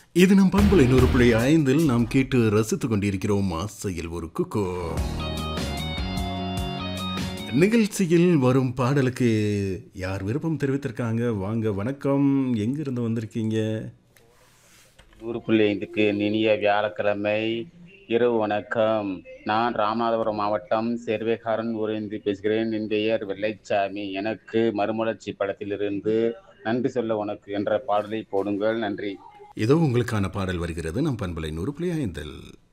இது நம் பண்பலை நூறு புள்ளி ஐந்தில் நாம் கேட்டு ரசித்துக் கொண்டிருக்கிறோம் ஆசையில் ஒரு குக்கோ நிகழ்ச்சியில் வரும் பாடலுக்கு யார் விருப்பம் தெரிவித்திருக்காங்க வாங்க வணக்கம் எங்கிருந்து வந்திருக்கீங்க நூறு புள்ளி ஐந்துக்கு இனிய வியாழக்கிழமை இரவு வணக்கம் நான் ராமநாதபுரம் மாவட்டம் சேர்வேகாரன் ஊரிலிருந்து பேசுகிறேன் என் பெயர் வெள்ளைச்சாமி எனக்கு மறுமலர்ச்சி படத்திலிருந்து நன்றி சொல்ல உனக்கு என்ற பாடலை போடுங்கள் நன்றி இதோ உங்களுக்கான பாடல் வருகிறது நம் பண்பலை நூறு புள்ளி ஐந்தில்